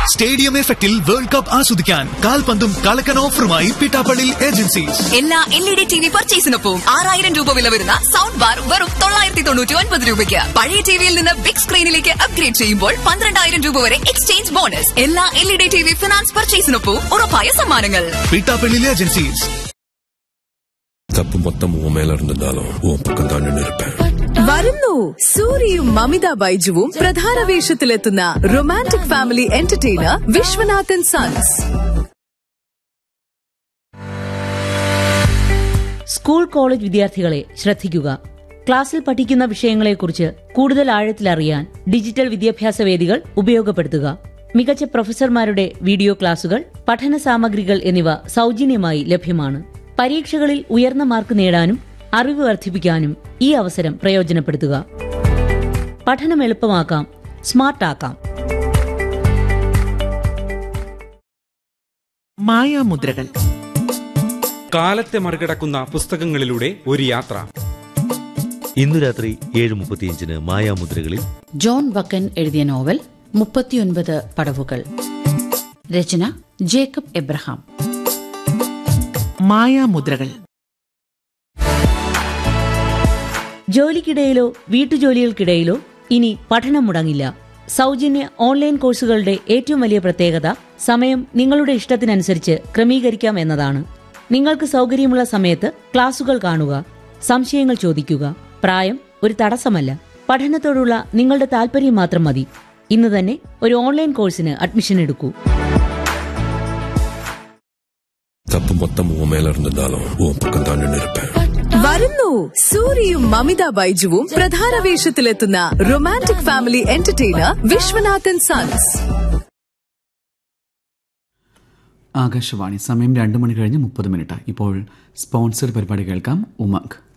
stadium എഫക്റ്റിൽ world cup ആസ്വദിക്കാൻ കാൽപന്തും കളക്കൻ ഓഫറുമായി പിട്ടാപ്പള്ളി ഏജൻസീസ് എല്ലാ L E D T V പർച്ചേസിനൊപ്പം ആറായിരം രൂപ വില വരുന്ന സൗണ്ട് ബാർ വെറും തൊള്ളായിരത്തി തൊണ്ണൂറ്റി ഒൻപത് രൂപയ്ക്ക് പഴയ ടിവിയിൽ നിന്ന് ബിഗ് സ്ക്രീനിലേക്ക് അപ്ഗ്രേഡ് ചെയ്യുമ്പോൾ പന്ത്രണ്ടായിരം രൂപ വരെ എക്സ്ചേഞ്ച് ബോണസ് എല്ലാ L E D T V finance പർച്ചേസിനൊപ്പം ഉറപ്പായ സമ്മാനങ്ങൾ പിട്ടാപ്പള്ളി ഏജൻസീസ് தப்பு மொத்தம் உன் மேல இருந்திருந்தாலும் உன் பக்கம் தான் நின்று இருப்பேன் വരുന്നു സൂര്യയും മമിത ബൈജുവും പ്രധാന വേഷത്തിലെത്തുന്ന romantic family entertainer Vishwanathan sons school college വിദ്യാർത്ഥികളെ ശ്രദ്ധിക്കുക ക്ലാസ്സിൽ പഠിക്കുന്ന വിഷയങ്ങളെക്കുറിച്ച് കൂടുതൽ ആഴത്തിലറിയാൻ ഡിജിറ്റൽ വിദ്യാഭ്യാസ വേദികൾ ഉപയോഗപ്പെടുത്തുക മികച്ച പ്രൊഫസർമാരുടെ വീഡിയോ ക്ലാസുകൾ പഠന സാമഗ്രികൾ എന്നിവ സൗജന്യമായി ലഭ്യമാണ് പരീക്ഷകളിൽ ഉയർന്ന മാർക്ക് നേടാനും അറിവ് വർദ്ധിപ്പിക്കാനും ഈ അവസരം പ്രയോജനപ്പെടുത്തുക പഠനം എളുപ്പമാക്കാം സ്മാർട്ടാക്കാം മായാമുദ്രകൾ കാലത്തെ മറികടക്കുന്ന പുസ്തകങ്ങളിലൂടെ ഒരു യാത്ര ഇന്നു രാത്രി ഏഴ് മുപ്പത്തിയഞ്ചിന് മായാമുദ്രകളിൽ ജോൺ ബക്കൻ എഴുതിയ നോവൽ മുപ്പത്തിയൊൻപത് പടവുകൾ രചന ജേക്കബ് എബ്രഹാം മായാമുദ്രകൾ ജോലിക്കിടയിലോ വീട്ടുജോലികൾക്കിടയിലോ ഇനി പഠനം മുടങ്ങില്ല സൗജന്യ ഓൺലൈൻ കോഴ്സുകളുടെ ഏറ്റവും വലിയ പ്രത്യേകത സമയം നിങ്ങളുടെ ഇഷ്ടത്തിനനുസരിച്ച് ക്രമീകരിക്കാം എന്നതാണ് നിങ്ങൾക്ക് സൗകര്യമുള്ള സമയത്ത് ക്ലാസുകൾ കാണുക സംശയങ്ങൾ ചോദിക്കുക പ്രായം ഒരു തടസ്സമല്ല പഠനത്തോടുള്ള നിങ്ങളുടെ താല്പര്യം മാത്രം മതി ഇന്ന് തന്നെ ഒരു ഓൺലൈൻ കോഴ്സിന് അഡ്മിഷൻ എടുക്കൂ தப்பு மொத்தம் உன் மேல இருந்திருந்தாலும் உன் பக்கம் தான் நின்று இருப்பேன் വരുന്നു സൂര്യയും മമിത ബൈജുവും പ്രധാന വേഷത്തിലെത്തുന്ന romantic family entertainer Vishwanathan sons Akashvani സമയം രണ്ട് മണി കഴിഞ്ഞ് മുപ്പത് മിനിറ്റ് ഇപ്പോൾ സ്പോൺസർഡ് പരിപാടി കേൾക്കാം ഉമക്